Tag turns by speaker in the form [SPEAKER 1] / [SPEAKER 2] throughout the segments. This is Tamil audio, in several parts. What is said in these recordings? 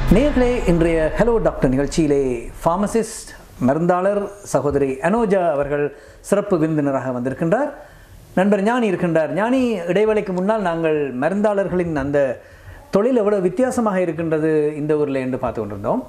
[SPEAKER 1] நேர்களே இன்றைய ஹலோ டாக்டர் நிகழ்ச்சியிலே ஃபார்மசிஸ்ட் மருந்தாளர் சகோதரி அனோஜா அவர்கள் சிறப்பு விருந்தினராக வந்திருக்கின்றார் நண்பர் ஞானி இருக்கின்றார் ஞானி இடைவேளைக்கு முன்னால் நாங்கள் மருந்தாளர்களின் அந்த தொழில் எவ்வளவு வித்தியாசமாக இருக்கின்றது இந்த ஊரில் என்று பார்த்து கொண்டிருந்தோம்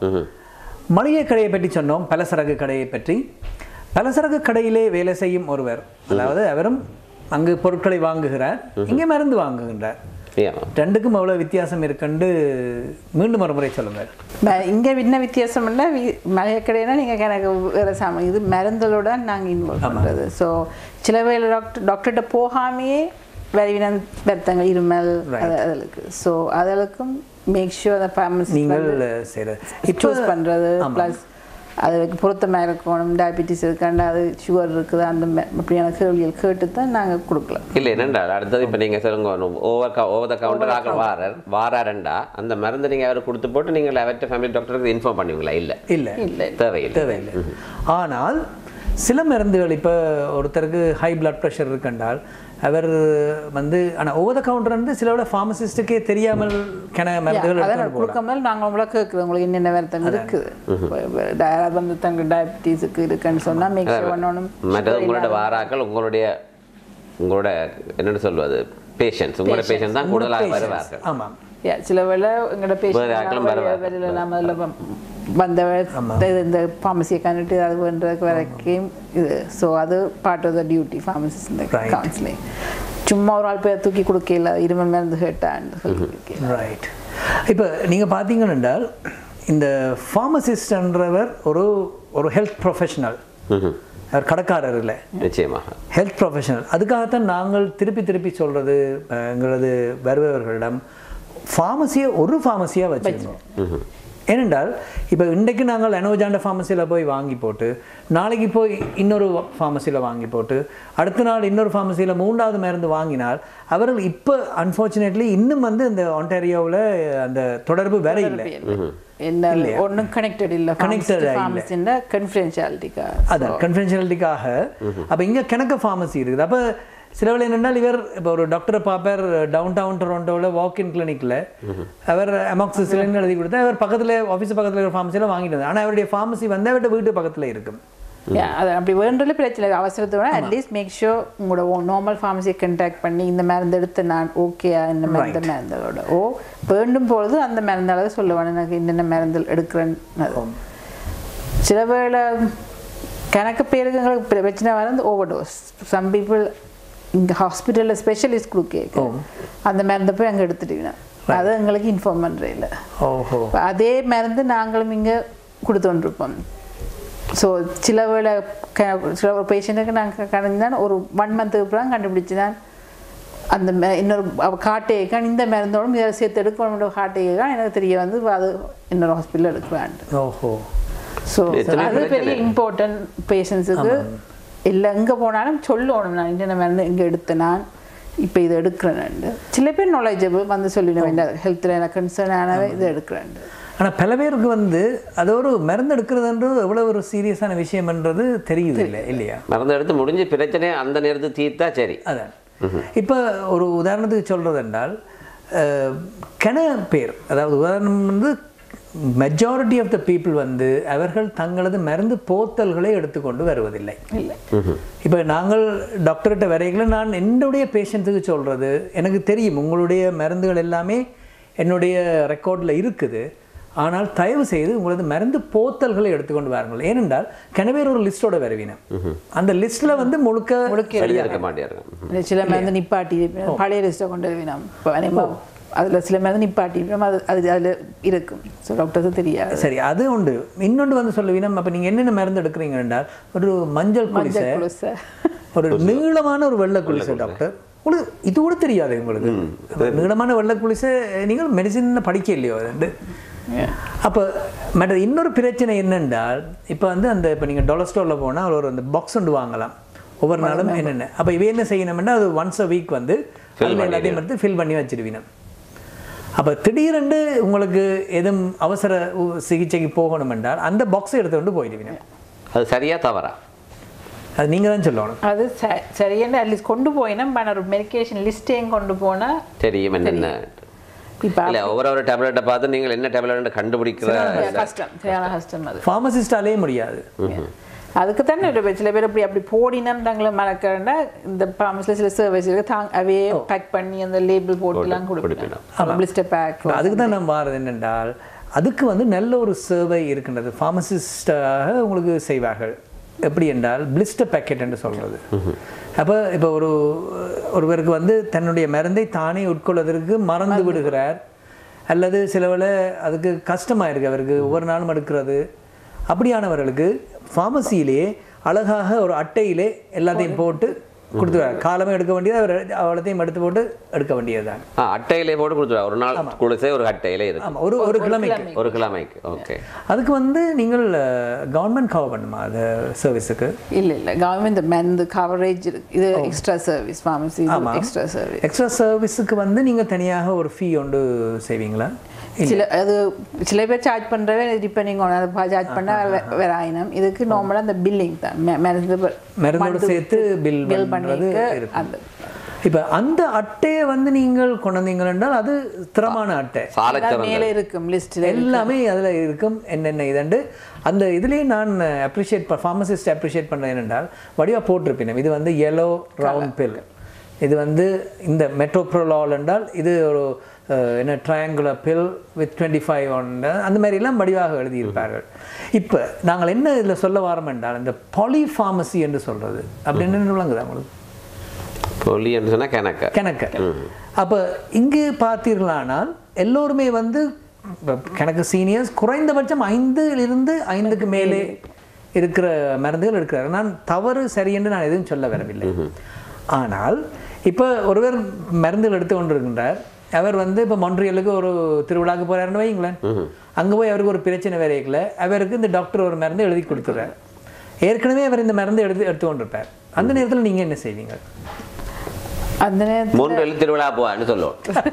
[SPEAKER 1] மளிகை கடையை பற்றி சொன்னோம் பலசரக்கு கடையை பற்றி பலசரக்கு கடையிலே வேலை செய்யும் ஒருவர் அதாவது அவரும் அங்கு பொருட்களை வாங்குகிறார் இங்கே மருந்து வாங்குகின்றார்
[SPEAKER 2] ஆமா
[SPEAKER 1] ரெண்டுக்கும் எவ்வளவு வித்தியாசம் இருக்குன்னு மீண்டும் ஒரு முறை சொல்லுங்கள்
[SPEAKER 3] ம- இங்க என்ன வித்தியாசம் இல்லை மளிகை கடைனா நீங்கள் எனக்கு வேறு சாமி இது மருந்துகளோட நாங்கள் இன்வால்வ் பண்ணுறது ஸோ சில வேலை டாக்டர் டாக்டர்கிட்ட போகாமையே வரிவினம் வருத்தங்கள் இருமல் அது அதுகளுக்கு ஸோ அதுகளுக்கும் மேக் ஷூர் அந்த ஃபார்மசி
[SPEAKER 1] நீங்கள் செய்கிற
[SPEAKER 3] சூஸ் பண்ணுறது ப்ளஸ் அதுக்கு பொருத்தமாக இருக்கணும் டயபிட்டிஸ் இருக்காண்டா அது சுகர் இருக்குது அந்த மா- அப்படியான கேள்விகள் கேட்டு தான் நாங்கள் கொடுக்கலாம்
[SPEAKER 2] இல்ல என்னண்டா அடுத்தது இப்ப நீங்க சொல்லுங்க ஓவர் ஓவர் த கவுண்டர் ஆக வாரர் வாராரண்டா அந்த மருந்து நீங்க அவருக்கு கொடுத்து போட்டு நீங்கள் அவர்கிட்ட ஃபேமிலி டாக்டருக்கு இன்ஃபார்ம் பண்ணுவீங்களா இல்ல
[SPEAKER 1] இல்லை
[SPEAKER 3] இல்லை
[SPEAKER 2] தேவையில்லை
[SPEAKER 1] தேவையில்லை ஆனால் சில மருந்துகள் இப்போ ஒருத்தருக்கு ஹை பிளட் ப்ரெஷர் இருக்கண்டால் அவர் வந்து ஆனால் ஓவர் கவுண்டர் வந்து சிலோட ஃபார்மசிஸ்ட்டுக்கே தெரியாமல் கென மருந்துகள்
[SPEAKER 3] அதான்
[SPEAKER 1] எடுத்துட்டு போகலாம்
[SPEAKER 3] கொடுக்காமல் நாங்கள் உங்களை கேட்குறோம் உங்களுக்கு என்னென்ன வருத்தம் இருக்குது யாராவது வந்து தங்க டயபிட்டிஸுக்கு இருக்குன்னு சொன்னால் மேக் ஷூர் பண்ணணும்
[SPEAKER 2] மற்றது உங்களோட வாராக்கள் உங்களுடைய உங்களோட என்னன்னு சொல்வது பேஷண்ட்ஸ் உங்களோட பேஷண்ட் தான் கூடுதலாக வருவார்கள்
[SPEAKER 1] ஆமாம்
[SPEAKER 3] Yeah, சில வேளை எங்களோட
[SPEAKER 2] வேற ஆட்களும் வருவாங்க.
[SPEAKER 3] பேஷண்ட் வெளியில் நம்ம அதில் வந்த இது இந்த ஃபார்மசியை கண்டுட்டு அது பண்ணுறதுக்கு வரைக்கும் இது ஸோ அது part of the duty pharmacist இந்த
[SPEAKER 1] Right.
[SPEAKER 3] கவுன்சிலிங் சும்மா ஒரு ஆள் பேர் தூக்கி கொடுக்கல இருமல் மருந்து கேட்டான்னு சொல்லி
[SPEAKER 1] ரைட் இப்போ நீங்கள் பார்த்தீங்கன்னு என்றால் இந்த ஃபார்மசிஸ்ட்ன்றவர் ஒரு ஒரு ஹெல்த் ப்ரொஃபஷனல்
[SPEAKER 2] ம்ஹும்.
[SPEAKER 1] அவர் கடைக்காரர் இல்லை
[SPEAKER 2] நிச்சயமாக
[SPEAKER 1] ஹெல்த் ப்ரொஃபஷனல் அதுக்காகத்தான் நாங்கள் திருப்பி திருப்பி சொல்கிறது எங்களது வருபவர்களிடம் ஃபார்மசியை ஒரு ஃபார்மசியாக வச்சுருந்தோம் ஏனென்றால் இப்போ இன்றைக்கு நாங்கள் அனோஜாண்ட ஃபார்மசியில் போய் வாங்கி போட்டு நாளைக்கு போய் இன்னொரு ஃபார்மசியில் வாங்கி போட்டு அடுத்த நாள் இன்னொரு ஃபார்மசியில் மூன்றாவது மருந்து வாங்கினால் அவர்கள் இப்போ அன்ஃபார்ச்சுனேட்லி இன்னும் வந்து இந்த ஒன்டாரியோவில் அந்த தொடர்பு வேற இல்லை
[SPEAKER 3] என்ன ஒன்றும் கனெக்டட் இல்லை
[SPEAKER 1] Connected இல்ல.
[SPEAKER 3] ஃபார்மசின்ற கன்ஃபிடென்ஷியாலிட்டிக்கா
[SPEAKER 1] அதான் கன்ஃபிடென்ஷியாலிட்டிக்காக அப்போ இங்கே கணக்க ஃபார்மசி இருக்குது அப்போ சில வேளை என்னென்னால் இவர் இப்போ ஒரு டாக்டரை பார்ப்பார் டவுன் டவுன் டொரண்டோவில் வாக்கின் கிளினிக்கில் அவர் அமாக்சிசிலின் எழுதி கொடுத்தா அவர் பக்கத்தில் ஆஃபீஸ் பக்கத்தில் இருக்கிற ஃபார்மசியில் வாங்கிட்டு வந்தார் ஆனால் அவருடைய ஃபார்மசி வந்து அவருடைய வீட்டு பக்கத்தில் இருக்கும்
[SPEAKER 3] Yeah, அது அப்படி வேண்டல பிரச்சனை இல்லை அவசரத்தோட அட்லீஸ்ட் மேக் ஷோர் உங்களோட நார்மல் ஃபார்மசியை கண்டாக்ட் பண்ணி இந்த மருந்து எடுத்து நான் ஓகேயா இந்த மருந்து மருந்தோட ஓ வேண்டும் பொழுது அந்த மருந்தால சொல்லுவான் எனக்கு என்னென்ன மருந்து எடுக்கிறேன்னு சில வேளை கணக்கு பேருக்கு எங்களுக்கு பிர- பிரச்சனை வந்து ஓவர் டோஸ் சம் பீப்புள் இங்கே ஹாஸ்பிட்டலில் ஸ்பெஷலிஸ்ட் கொடுக்க அந்த மருந்தை போய் அங்கே எடுத்துட்டீங்கன்னா அதை எங்களுக்கு இன்ஃபார்ம் பண்ணுறே இல்லை
[SPEAKER 1] ஓஹோ
[SPEAKER 3] இப்ப அதே மருந்து நாங்களும் இங்கே கொடுத்துருப்போம் ஸோ சில வேளை க சில ஒரு பேஷண்ட்டுக்கு நாங்கள் கணிந்தான் ஒரு ஒன் மந்த்துக்கு அப்புறம் கண்டுபிடிச்சு தான் அந்த மெ இன்னொரு அவ காட்டையக்கான் இந்த மருந்தோடும் இதை சேர்த்து எடுக்கணும் காட்டையக்கான் எனக்கு தெரிய வந்து அது இன்னொரு ஹாஸ்பிட்டலில் எடுக்குவேன்
[SPEAKER 1] ஓஹோ
[SPEAKER 3] ஸோ
[SPEAKER 2] எத்தனை
[SPEAKER 3] அது பெரிய
[SPEAKER 2] பிரச்சனை?
[SPEAKER 3] இம்பார்ட்டன்ட் பேஷண்ட்ஸுக்கு இல்லை எங்கே போனாலும் சொல்லணும் நான் இந்த மருந்து இங்கே எடுத்தேன் நான் இப்போ இதை எடுக்கிறேன் சில பேர் நாலேஜபிள் வந்து சொல்லிடுவேன் இந்த ஹெல்த்தில் எனக்கு கன்சர்ன் ஆனவே இதை எடுக்கிறேன்
[SPEAKER 1] ஆனால் பல பேருக்கு வந்து அது ஒரு மருந்து எடுக்கிறதுன்றது எவ்வளோ ஒரு சீரியஸான விஷயம்ன்றது தெரியுது இல்லை இல்லையா
[SPEAKER 2] மருந்து எடுத்து முடிஞ்சு பிரச்சனையை அந்த நேரத்துக்கு தீர்த்தா சரி
[SPEAKER 1] அதான் இப்போ ஒரு உதாரணத்துக்கு சொல்கிறது என்றால் அஹ், கன பேர் அதாவது உதாரணம் வந்து மெஜாரிட்டி ஆஃப் த பீப்புள் வந்து அவர்கள் தங்களது மருந்து போத்தல்களை எடுத்துக்கொண்டு வருவதில்லை
[SPEAKER 3] இல்லை
[SPEAKER 1] இப்போ நாங்கள் டாக்டர்கிட்ட வரைகளை நான் என்னுடைய பேஷண்ட்ஸுக்கு சொல்கிறது எனக்கு தெரியும் உங்களுடைய மருந்துகள் எல்லாமே என்னுடைய ரெக்கார்டில் இருக்குது ஆனால் தயவு செய்து உங்களது மருந்து போத்தல்களை எடுத்துக்கொண்டு வாருங்கள் ஏனென்றால் கனவேர் ஒரு லிஸ்டோட வருவினம் அந்த லிஸ்ட்டில் வந்து முழுக்க முழுக்க
[SPEAKER 2] எழுதியிருக்க மாட்டேன்
[SPEAKER 3] சில மருந்து நிப்பாட்டி பழைய லிஸ்ட்டை கொண்டு வருவினோம் இப்போ அதில் சில மருந்து நிப்பாட்டி அது அது அதில் இருக்கும் ஸோ டாக்டருக்கு தெரியாது
[SPEAKER 1] சரி அது உண்டு இன்னொன்று வந்து சொல்லுவீனம் அப்போ நீங்கள் என்னென்ன மருந்து எடுக்கிறீங்க என்றால் ஒரு மஞ்சள் குளிசை
[SPEAKER 3] மஞ்சள் குளிசை.
[SPEAKER 1] ஒரு நீளமான ஒரு வெள்ளை குளிசை டாக்டர் உங்களுக்கு இது கூட தெரியாது உங்களுக்கு அப்ப நீளமான வெள்ளை குளிசை நீங்கள் மெடிசின் படிக்க இல்லையோ அது அப்போ மற்ற இன்னொரு பிரச்சனை என்னென்றால் இப்போ வந்து அந்த இப்போ நீங்கள் டொலர் ஸ்டோரில் போனால் ஒரு அந்த பாக்ஸ் ஒன்று வாங்கலாம் ஒவ்வொரு நாளும் என்னென்ன அப்போ இவ என்ன செய்யணும்னா அது ஒன்ஸ் அ வீக் வந்து அதில் எல்லாத்தையும் எடுத்து ஃபில் பண்ணி வச்சிருவீங்க அப்போ திடீரென்று உங்களுக்கு எதுவும் அவசர உ- சிகிச்சைக்கு போகணும் என்றால் அந்த பாக்ஸை எடுத்து கொண்டு போயிடுவீங்க
[SPEAKER 2] அது சரியா தவறா
[SPEAKER 1] அது நீங்கள் தான் சொல்லணும்
[SPEAKER 3] அது ச- சரியான அட்லீஸ்ட் கொண்டு போயினா பட் ஒரு மெடிக்கேஷன் லிஸ்ட்டையும் கொண்டு போனால்
[SPEAKER 2] தெரியும் என்னென்ன
[SPEAKER 3] இப்போ
[SPEAKER 2] இல்ல ஒவ்வொரு ஒரு டேப்லெட்டை பார்த்து நீங்கள் என்ன டேப்லெட் கண்டுபிடிக்கிற
[SPEAKER 3] கஷ்டம் சரியான கஷ்டம் அது
[SPEAKER 1] ஃபார்மசிஸ்டாலே முடியாது
[SPEAKER 3] அதுக்கு தானே ஒரு சில பேர் அப்படி அப்படி போடினாங்களே மறக்கிறேன்னா இந்த ப்ராமிஸில் சில சர்வீஸ் இருக்கு தாங்க அவையே பேக் பண்ணி அந்த லேபிள் போட்டுலாம் கொடுப்பேன் பிளிஸ்டர் பேக்
[SPEAKER 1] அதுக்கு தான் நான் மாறுது என்னென்றால் அதுக்கு வந்து நல்ல ஒரு சேவை இருக்கின்றது ஃபார்மசிஸ்டாக உங்களுக்கு செய்வார்கள் எப்படி என்றால் பிளிஸ்டர் பேக்கெட் என்று சொல்கிறது அப்போ இப்போ ஒரு ஒருவருக்கு வந்து தன்னுடைய மருந்தை தானே உட்கொள்வதற்கு மறந்து விடுகிறார் அல்லது சிலவில் அதுக்கு கஷ்டமாக இருக்கு அவருக்கு ஒவ்வொரு நாளும் எடுக்கிறது அப்படியானவர்களுக்கு ஃபார்மசியிலே அழகாக ஒரு அட்டையிலே எல்லாத்தையும் போட்டு கொடுத்துருவார் காலமே எடுக்க வேண்டியது அவர் அவ்வளோத்தையும் எடுத்து போட்டு எடுக்க வேண்டியதுதான்
[SPEAKER 2] ஆ அட்டையிலே போட்டு கொடுத்துருவா ஒரு நாள் குளிசை ஒரு அட்டையில இருக்கு
[SPEAKER 1] ஆமாம் ஒரு ஒரு கிழமைக்கு
[SPEAKER 2] ஒரு கிழமைக்கு ஓகே
[SPEAKER 1] அதுக்கு வந்து நீங்கள் கவர்மெண்ட் கவர் பண்ணுமா அது சர்வீஸுக்கு
[SPEAKER 3] இல்ல இல்ல கவர்மெண்ட் மருந்து கவரேஜ் இருக்கு இது extra service pharmacy extra service
[SPEAKER 1] extra சர்வீஸுக்கு வந்து நீங்கள் தனியாக ஒரு ஃபீ ஒன்று செய்வீங்களா
[SPEAKER 3] சில அது சில பேர் சார்ஜ் பண்றவே டிபெண்டிங் ஆன் அதை சார்ஜ் பண்ணா வே- வேற ஆயினம் இதுக்கு நார்மலா அந்த பில்லிங் தான் ம- மருந்து ப-
[SPEAKER 1] மருந்தோடு சேர்த்து பில்
[SPEAKER 3] bill
[SPEAKER 1] பண்ணுறது
[SPEAKER 3] பண்ணிக்க
[SPEAKER 1] இருக்கும்
[SPEAKER 3] அந்த
[SPEAKER 1] இப்போ அந்த அட்டையை வந்து நீங்கள் கொண்டு வந்தீங்கள் என்றால் அது திறமான அட்டை
[SPEAKER 2] சாலை
[SPEAKER 3] அதான் மேலே இருக்கும் லிஸ்ட்ல
[SPEAKER 1] எல்லாமே அதில் இருக்கும் என்னென்ன இதுண்டு அந்த இதுலேயே நான் அப்ரிஷியேட் ஃபார்மசிஸ்ட் அப்ரிஷியேட் பண்ணுறேன் என்னென்றால் வடிவாக போட்டிருப்பினேன் இது வந்து yellow ரவுண்ட் பில் இது வந்து இந்த மெட்ரோப்ரோலால் என்றால் இது ஒரு அஹ், என்ன triangular pill with twenty five one அந்த மாதிரிலாம் வடிவாக எழுதியிருப்பார்கள் இப்போ நாங்கள் என்ன இதில் சொல்ல வாரோம் என்றால் இந்த பாலிஃபார்மசி என்று சொல்கிறது அப்படின்னு விளங்குதா உங்களுக்கு
[SPEAKER 2] பொலி என்று சொன்னா கணக்க
[SPEAKER 1] கணக்கு அப்போ இங்கு பார்த்தீர்களானால் எல்லோருமே வந்து இப்ப கணக்கு சீனியர்ஸ் குறைந்தபட்சம் ஐந்திலிருந்து ஐந்துக்கு மேலே இருக்கிற மருந்துகள் இருக்கிறார் நான் தவறு சரி என்று நான் எதுவும் சொல்ல வரவில்லை ஆனால் இப்போ ஒருவர் மருந்துகள் எடுத்து கொண்டிருக்கின்றார் அவர் வந்து இப்போ மொன்றியலுக்கு ஒரு திருவிழாக்கு போறாருன்னு வைங்களேன் அங்கே போய் அவருக்கு ஒரு பிரச்சனை வேற இருக்கல அவருக்கு இந்த டாக்டர் ஒரு மருந்து எழுதி கொடுத்துறார் ஏற்கனவே அவர் இந்த மருந்து எடுத்து எடுத்து கொண்டிருப்பார் அந்த நேரத்தில் நீங்கள் என்ன செய்வீங்க
[SPEAKER 3] அந்த நேரத்துல
[SPEAKER 2] மூன்று எழுத்து திருவிழா போவான்னு சொல்லுவோம்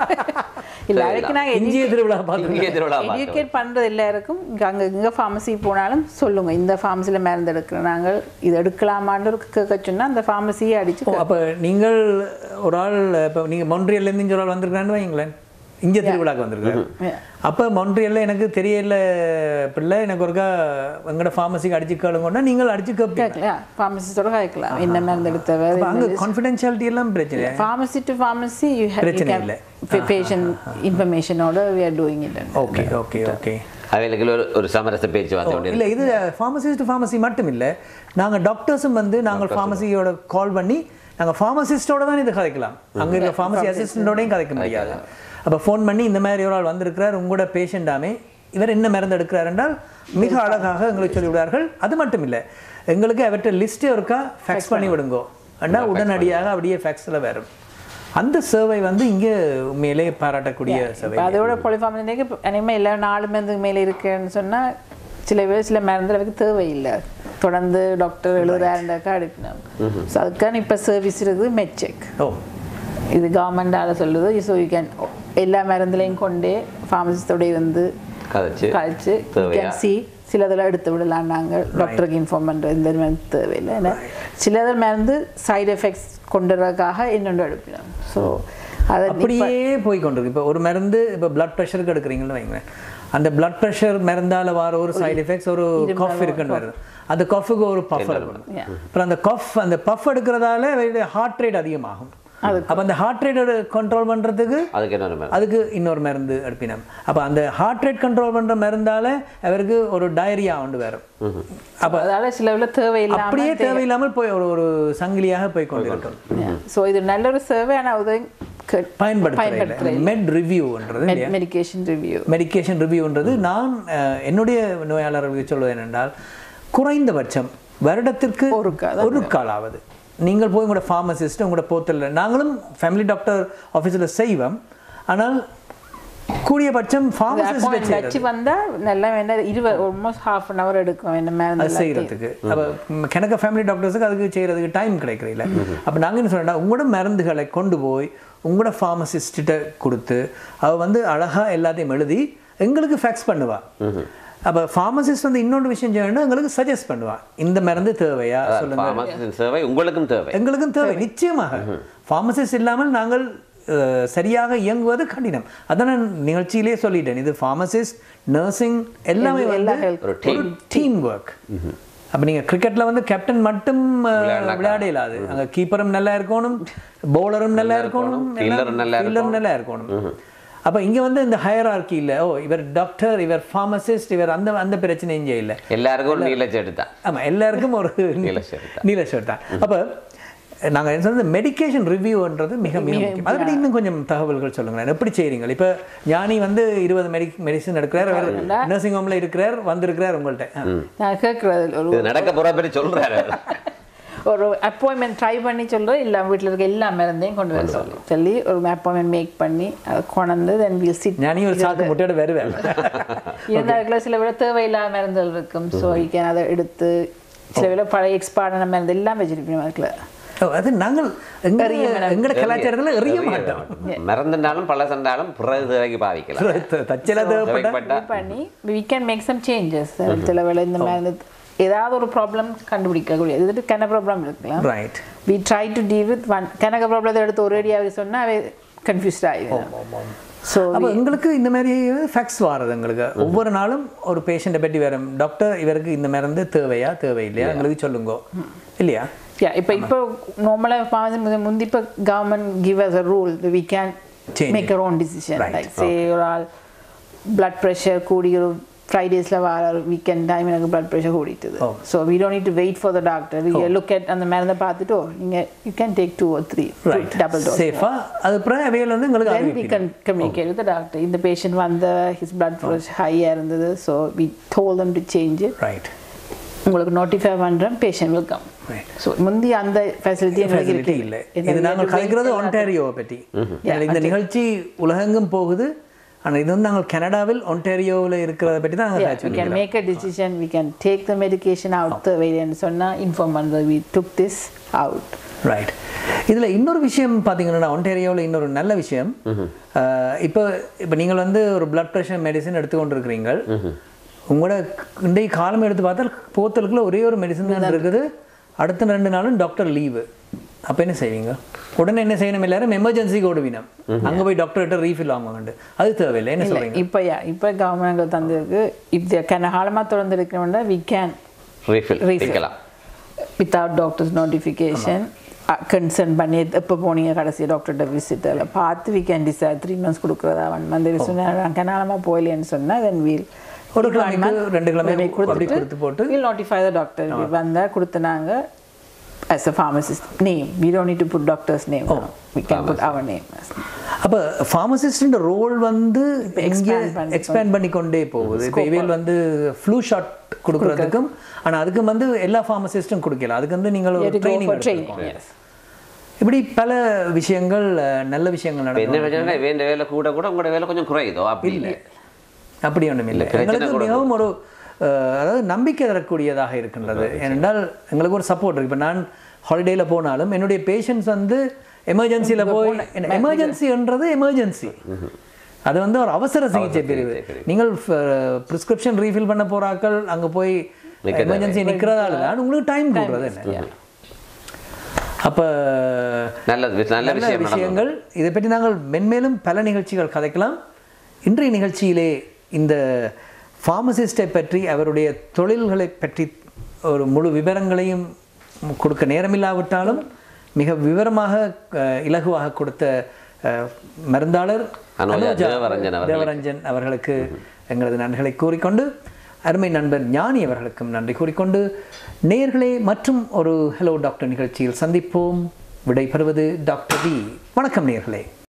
[SPEAKER 3] இல்ல அதுக்கு நாங்க
[SPEAKER 1] இந்திய திருவிழா பார்த்து
[SPEAKER 2] இங்கே திருவிழா பார்த்தோம்
[SPEAKER 3] எஜுகேட் பண்றது எல்லாருக்கும் இங்க அங்க இங்க ஃபார்மசி போனாலும் சொல்லுங்க இந்த ஃபார்மசில மருந்து எடுக்கிறோம் நாங்கள் இது எடுக்கலாமான்னு ஒரு கேட்க சொன்னா அந்த ஃபார்மசியை அடிச்சு
[SPEAKER 1] ஓ அப்போ நீங்கள் ஒரு ஆள் இப்போ நீங்கள் மொன்ட்ரியல்லேருந்து இங்கே ஒரு ஆள் வந்திருக்கான்னு வைங்களேன் இங்கே திருவிழாக்கு வந்திருக்காரு அப்போ மொன்ட்ரியல்ல எனக்கு தெரியல பிள்ளை எனக்கு ஒருக்கா எங்களோட ஃபார்மசிக்கு அடிச்சு கேளுங்கன்னா நீங்கள் அடிச்சு கேட்பீங்க
[SPEAKER 3] கேட்கலாம் ஃபார்மசிஸ்டோட கேட்கலாம் என்ன மருந்து எடுத்தவ
[SPEAKER 1] அப்போ அங்கே கான்ஃபிடென்ஷியாலிட்டி எல்லாம் பிரச்சனை
[SPEAKER 3] ஃபார்மசி டு ஃபார்மசி யூ
[SPEAKER 1] பிரச்சனை இல்ல.
[SPEAKER 3] பேஷண்ட் இன்ஃபர்மேஷனோட we are doing it
[SPEAKER 1] okay okay okay
[SPEAKER 2] அவைகளுக்கு ஒரு ஒரு சமரச பேச்சுவார்த்தை ஒன்று
[SPEAKER 1] இல்லை இது ஃபார்மசிஸ்ட் ஃபார்மசி மட்டும் இல்லை நாங்கள் டாக்டர்ஸும் வந்து நாங்கள் ஃபார்மசியோட கால் பண்ணி நாங்கள் ஃபார்மசிஸ்டோட தான் இது கதைக்கலாம் அங்கே இருக்க ஃபார்மசி அசிஸ்டண்டோடையும் கதைக்க முடியாது அப்போ ஃபோன் பண்ணி இந்த மாதிரி ஒரு ஆள் வந்திருக்கிறார் உங்களோட பேஷண்டாமே இவர் என்ன மருந்து எடுக்கிறார் என்றால் மிக அழகாக எங்களுக்கு சொல்லி விடுவார்கள் அது மட்டும் இல்லை எங்களுக்கு அவர்கிட்ட லிஸ்ட்டே இருக்கா ஃபேக்ஸ் பண்ணி விடுங்கோ அண்ணா உடனடியாக அப்படியே ஃபேக்ஸில் வரும் அந்த சேவை வந்து இங்கே உண்மையிலே பாராட்டக்கூடிய சேவை
[SPEAKER 3] அதோட பொலிஃபார்மசிக்கு இனிமேல் எல்லா நாலு மருந்து மேலே இருக்குன்னு சொன்னா சில பேர் சில மருந்து அளவுக்கு தேவையில்லை தொடர்ந்து டாக்டர் எழுதுறாருண்டாக்கா அடிக்கணும் ஸோ அதுக்கான இப்போ சர்வீஸ் இருக்குது மெச்செக்
[SPEAKER 1] ஓ
[SPEAKER 3] இது கவர்மெண்டால சொல்லுது ஸோ யூ கேன் எல்லா மருந்துலையும் கொண்டே ஃபார்மசிஸ்டோட இருந்து
[SPEAKER 2] கதைச்சு
[SPEAKER 3] கழிச்சு
[SPEAKER 2] தேவையா?
[SPEAKER 3] கேன் சி சிலதில் எடுத்து விடலாம் நாங்கள் டாக்டருக்கு இன்ஃபார்ம் பண்ணுறது இந்த மருந்து தேவையில்லை ஏன்னா சிலதில் மருந்து சைடு எஃபெக்ட்ஸ் கொண்டுறதுக்காக இன்னொன்று எடுப்பினோம் ஸோ அதை
[SPEAKER 1] அப்படியே போய் கொண்டிருக்கு இப்போ ஒரு மருந்து இப்போ பிளட் ப்ரெஷருக்கு எடுக்கிறீங்கன்னு வைங்களேன் அந்த பிளட் ப்ரெஷர் மருந்தால வர ஒரு சைடு எஃபெக்ட்ஸ் ஒரு கஃப் இருக்குன்னு வருது அந்த கஃபுக்கு ஒரு பஃப் இருக்கணும்
[SPEAKER 3] Yeah.
[SPEAKER 1] அப்புறம் அந்த கஃப் அந்த பஃப் எடுக்கிறதால ஹார்ட் ரேட் அதிகமாகும் அப்போ அந்த ஹார்ட் ரேட் கண்ட்ரோல் பண்ணுறதுக்கு
[SPEAKER 2] அதுக்கு என்ன மேடம்
[SPEAKER 1] அதுக்கு இன்னொரு மருந்து எடுப்பினம் அப்போ அந்த ஹார்ட் ரேட் கண்ட்ரோல் பண்ணுற மருந்தால அவருக்கு ஒரு டயரியா ஒன்று வரும் அப்போ
[SPEAKER 3] அதால சிலவில் தேவையில்லாமல்
[SPEAKER 1] அப்படியே தேவையில்லாமல் போய் ஒரு ஒரு சங்கிலியாக போய் கொண்டிருக்கும்
[SPEAKER 3] ஸோ இது நல்ல ஒரு சேவை ஆனால் அது
[SPEAKER 1] பயன்படுத்துகிறேன் மெட் ரிவ்யூன்றது இல்லையா
[SPEAKER 3] மெடிகேஷன் ரிவ்யூ
[SPEAKER 1] மெடிக்கேஷன் ரிவ்யூன்றது நான் அஹ், என்னுடைய நோயாளர்களுக்கு சொல்வது என்னென்றால் குறைந்தபட்சம் வருடத்திற்கு
[SPEAKER 3] ஒரு
[SPEAKER 1] ஒரு காலாவது நீங்கள் போய் உங்களோட ஃபார்மசிஸ்ட் உங்களோட போத்தலில் நாங்களும் ஃபேமிலி டாக்டர் ஆஃபீஸில் செய்வோம் ஆனால் கூடியபட்சம் ஃபார்மசிஸ்ட்
[SPEAKER 3] வச்சு வந்தா நல்லா வேண்டாம் இருபது ஆல்மோஸ்ட் ஹாஃப் அன் ஹவர் எடுக்கும் என்ன
[SPEAKER 1] அது
[SPEAKER 3] மருந்து
[SPEAKER 1] செய்கிறதுக்கு அப்போ கிணக்க ஃபேமிலி டாக்டர்ஸுக்கு அதுக்கு செய்கிறதுக்கு டைம் கிடைக்கிறதில்ல அப்போ நாங்கள் என்ன சொன்னா உங்களோட மருந்துகளை கொண்டு போய் உங்களோட ஃபார்மசிஸ்ட்ட கொடுத்து அவ வந்து அழகாக எல்லாத்தையும் எழுதி எங்களுக்கு ஃபேக்ஸ் பண்ணுவா அப்போ ஃபார்மசிஸ்ட் வந்து இன்னொரு விஷயம் செய்யணும்னா எங்களுக்கு சஜஸ்ட் பண்ணுவா இந்த மருந்து தேவையா சொல்லுங்க
[SPEAKER 2] ஃபார்மசிஸ்ட் சேவை உங்களுக்கும் தேவை
[SPEAKER 1] எங்களுக்கும் தேவை நிச்சயமாக ஃபார்மசிஸ்ட் இல்லாமல் நாங்கள் அஹ், சரியாக இயங்குவது கடினம் அதான் நான் நிகழ்ச்சியிலே சொல்லிட்டேன் இது ஃபார்மசிஸ்ட் நர்சிங் எல்லாமே வந்து
[SPEAKER 2] ஒரு
[SPEAKER 1] ஒரு டீம் ஒர்க் அப்ப நீங்க கிரிக்கெட்ல வந்து கேப்டன் மட்டும் அஹ், விளையாட இயலாது அங்க கீப்பரும் நல்லா இருக்கணும் பவுலரும் நல்லா இருக்கணும்
[SPEAKER 2] fielder-ம் நல்லா
[SPEAKER 1] ஃபீல்டரும் நல்லா இருக்கணும் அப்ப இங்க வந்து இந்த ஹயரார்கி இல்ல ஓ இவர் டாக்டர் இவர் ஃபார்மசிஸ்ட் இவர் அந்த அந்த பிரச்சனை இங்க இல்ல
[SPEAKER 2] எல்லாருக்கும் ஒரு நீல செடி தான்
[SPEAKER 1] ஆமா எல்லாருக்கும் ஒரு
[SPEAKER 2] நீல shirt
[SPEAKER 1] நீல ஷர்ட் தான் அப்ப நாங்க என்ன சொல்றது மெடிகேஷன் ரிவ்யூன்றது மிக மிக முக்கியம் அதை பற்றி இன்னும் கொஞ்சம் தகவல்கள் சொல்லுங்களேன் எப்படி செய்றீங்க இப்ப ஞானி வந்து இருபது மெடி மெடிசன் எடுக்கிறார் அவர் நர்சிங் ஹோம்ல இருக்கிறார் வந்திருக்கிறார் உங்கள்ட்ட ஆ.
[SPEAKER 3] நான் கேட்குறது ஒரு
[SPEAKER 2] இது நடக்க போற பற்றி சொல்றாரு அவர்.
[SPEAKER 3] ஒரு அப்பாயின்மெண்ட் ட்ரை பண்ணி சொல்கிறோம் இல்லை வீட்டில் இருக்க எல்லா மருந்தையும் கொண்டு வர சொல்லி சொல்லி ஒரு அப்பாயின்மெண்ட் மேக் பண்ணி அதை கொண்டு தென் வில் சிட்
[SPEAKER 1] ஞானி ஒரு சாக்கு முட்டையோட வருவேன்
[SPEAKER 3] இருந்தால் சில விட தேவையில்லாத மருந்துகள் இருக்கும் ஸோ கேன் அதை எடுத்து சில விட பழைய எக்ஸ்பார்டான மருந்து எல்லாம் வச்சிருப்போம் அதுக்குள்ள
[SPEAKER 1] ஓ, அது நாங்கள் எங்க எங்கட கலாச்சாரத்துல எறிய மாட்டோம்
[SPEAKER 2] மறந்துட்டாலும் பழசண்டாலும் பிறகு தேவைக்கு பாவிக்கலாம்
[SPEAKER 1] தச்சலா தேவைப்பட்ட
[SPEAKER 2] தேவைப்பட்டா
[SPEAKER 3] பண்ணி we can make some changes சில வேளை இந்த மருந்து ஏதாவது ஒரு ப்ராப்ளம் கண்டுபிடிக்கக்கூடிய இது கன ப்ராப்ளம் இருக்கலாம்
[SPEAKER 1] right
[SPEAKER 3] we try to deal with one கனக ப்ராப்ளத்தை எடுத்து ஒரு அடியாக சொன்னா அவை கன்ஃபியூஸ்ட் ஆகிடும் ஸோ
[SPEAKER 1] அப்போ எங்களுக்கு இந்த மாதிரி ஃபேக்ஸ் வாரது எங்களுக்கு ஒவ்வொரு நாளும் ஒரு பேஷண்ட்டை பற்றி வேற டாக்டர் இவருக்கு இந்த மருந்து தேவையா தேவையில்லையா எங்களுக்கு சொல்லுங்க இல்லையா
[SPEAKER 3] யா இப்போ இப்போ நார்மலாக ஃபார்மசி முந்தி இப்போ government give us a rule we can
[SPEAKER 1] Change
[SPEAKER 3] make our own decision
[SPEAKER 1] Right.
[SPEAKER 3] Like say ஒரு ஆள் பிளட் ப்ரெஷர் கூடி ஒரு ஃப்ரைடேஸில் வர வீக்கெண்ட் டைம் எனக்கு பிளட் ப்ரெஷர் கூடிட்டுது
[SPEAKER 1] Oh.
[SPEAKER 3] So we don't need to wait for the doctor we look at அந்த மருந்தை பார்த்துட்டு நீங்கள் you can take two or three
[SPEAKER 1] right
[SPEAKER 3] double dose
[SPEAKER 1] சேஃபா அது அப்புறம் அவையில் வந்து எங்களுக்கு
[SPEAKER 3] then we
[SPEAKER 1] அறிவிப்பீங்க.
[SPEAKER 3] can communicate with the doctor இந்த patient வந்த his blood pressure ஹையாக இருந்தது so we told them to change it
[SPEAKER 1] right
[SPEAKER 3] உங்களுக்கு நோட்டிஃபை பண்ணுறேன் patient will come
[SPEAKER 1] Right.
[SPEAKER 3] So முந்தி அந்த ஃபெசிலிட்டி எங்களுக்கு
[SPEAKER 1] ஃபெசிலிட்டி
[SPEAKER 3] இருக்கு
[SPEAKER 1] இல்லை
[SPEAKER 3] இந்த
[SPEAKER 1] இது நாங்கள்
[SPEAKER 3] wait
[SPEAKER 1] கலைக்கிறது
[SPEAKER 3] எல்லாம்
[SPEAKER 1] ஒன்டாரியோவை பற்றி இந்த நிகழ்ச்சி உலகெங்கும் போகுது ஆனால் இது வந்து நாங்கள் கனடாவில் ஒன்டாரியோவில் இருக்கிறத பற்றி தான் நாங்கள்
[SPEAKER 3] Yeah, we can make a decision, we can take the medication out the way and சொன்னா இன்ஃபார்ம் பண்ணுறது we took this out.
[SPEAKER 1] Right இதில் இன்னொரு விஷயம் பார்த்தீங்கன்னா ஒன்டேரியோவில் இன்னொரு நல்ல விஷயம் அஹ், இப்போ இப்போ நீங்கள் வந்து ஒரு பிளட் ப்ரெஷர் மெடிசன் எடுத்துக்கொண்டு இருக்கிறீங்க உங்களோட இன்றைய காலம் எடுத்து பார்த்தால் போத்தலுக்குள்ள ஒரே ஒரு மெடிசன் தான் இருக்குது அடுத்த ரெண்டு நாளும் டாக்டர் லீவு அப்போ என்ன செய்வீங்க உடனே என்ன செய்யணும் எல்லாரும் எமர்ஜென்சிக்கு ஓடுவினம் அங்கே போய் டாக்டர்கிட்ட ரீஃபில் வாங்குவாங்க அது தேவையில்லை என்ன சொல்றீங்க
[SPEAKER 3] இப்போ யா இப்போ கவர்மெண்ட் தந்திருக்கு இப்போ கன காலமாக தொடர்ந்து இருக்கிறவங்க we can
[SPEAKER 2] ரீஃபில்
[SPEAKER 3] Refill.
[SPEAKER 2] வைக்கலாம்
[SPEAKER 3] without doctor's notification கன்சர்ன் பண்ணி எப்போ போனீங்க கடைசி டாக்டர்கிட்ட விசிட் அதில் பார்த்து we can decide three months கொடுக்குறதா ஒன் மந்த் சொன்னால் கனாலமாக போகலைன்னு சொன்னால் then we'll
[SPEAKER 1] ஒரு கிழமைக்கு ரெண்டு கிழமை அப்படி கொடுத்து போட்டு
[SPEAKER 3] வில் notify the doctor வந்தால் கொடுத்தனாங்க as a pharmacist name we don't need to put doctor's name now. we can put our name as
[SPEAKER 1] அப்போ ஃபார்மசிஸ்ட் ரோல் வந்து எங்கே
[SPEAKER 3] expand பண்ணி
[SPEAKER 1] எக்ஸ்பேண்ட் பண்ணி கொண்டே போகுது இப்போ இவையில் வந்து ஃப்ளூ ஷாட் கொடுக்கறதுக்கும் ஆனா அதுக்கு வந்து எல்லா ஃபார்மசிஸ்ட்டும் கொடுக்கல அதுக்கு வந்து நீங்கள்
[SPEAKER 3] You
[SPEAKER 1] ஒரு
[SPEAKER 3] have to go
[SPEAKER 1] training
[SPEAKER 3] for training yes
[SPEAKER 1] இப்படி பல விஷயங்கள் அஹ், நல்ல விஷயங்கள்
[SPEAKER 2] என்ன
[SPEAKER 1] நடக்கும்
[SPEAKER 2] பிரச்சனை வேண்ட வேலை கூட கூட உங்களோட வேலை கொஞ்சம் குறையுதோ அப்படி இல்லை
[SPEAKER 1] அப்படி ஒன்றும் இல்லை
[SPEAKER 2] பிரச்சனை
[SPEAKER 1] எங்களுக்கு
[SPEAKER 2] கூட
[SPEAKER 1] மிகவும் ஒரு அஹ், அதாவது நம்பிக்கை தரக்கூடியதாக இருக்கின்றது ஏனென்றால் எங்களுக்கு ஒரு சப்போர்ட் இருக்கு இப்போ நான் ஹாலிடேல போனாலும் என்னுடைய பேஷண்ட்ஸ் வந்து எமர்ஜென்சியில் போய் எமர்ஜென்சின்றது எமர்ஜென்சி அது வந்து ஒரு அவசர சிகிச்சை பிரிவு நீங்கள் ப்ரிஸ்கிரிப்ஷன் ரீஃபில் பண்ண போறாக்கள் அங்க போய்
[SPEAKER 2] நிக்க
[SPEAKER 1] எமர்ஜென்சி நிற்கிறதால தான் உங்களுக்கு டைம் கொடுக்குறது என்ன அப்ப
[SPEAKER 2] நல்ல வி- நல்ல
[SPEAKER 1] நல்ல
[SPEAKER 2] விஷயம் நடந்தது.
[SPEAKER 1] விஷயங்கள் இதை பற்றி நாங்கள் மென்மேலும் பல நிகழ்ச்சிகள் கதைக்கலாம் இன்றைய நிகழ்ச்சியிலே இந்த ஃபார்மசிஸ்டை பற்றி அவருடைய தொழில்களை பற்றி ஒரு முழு விவரங்களையும் கொடுக்க நேரமில்லாவிட்டாலும் மிக விவரமாக அஹ், இலகுவாக கொடுத்த அஹ், மருந்தாளர்
[SPEAKER 2] அனுஜா
[SPEAKER 1] அனுஜா
[SPEAKER 2] தேவரஞ்சன் அவர்களுக்கு.
[SPEAKER 1] தேவரஞ்சன் அவர்களுக்கு எங்களது நன்றிகளை கூறிக்கொண்டு அருமை நண்பர் ஞானி அவர்களுக்கும் நன்றி கூறிக்கொண்டு நேயர்களே மற்றும் ஒரு ஹலோ டாக்டர் நிகழ்ச்சியில் சந்திப்போம் விடைபெறுவது டாக்டர் வி வணக்கம் நேயர்களே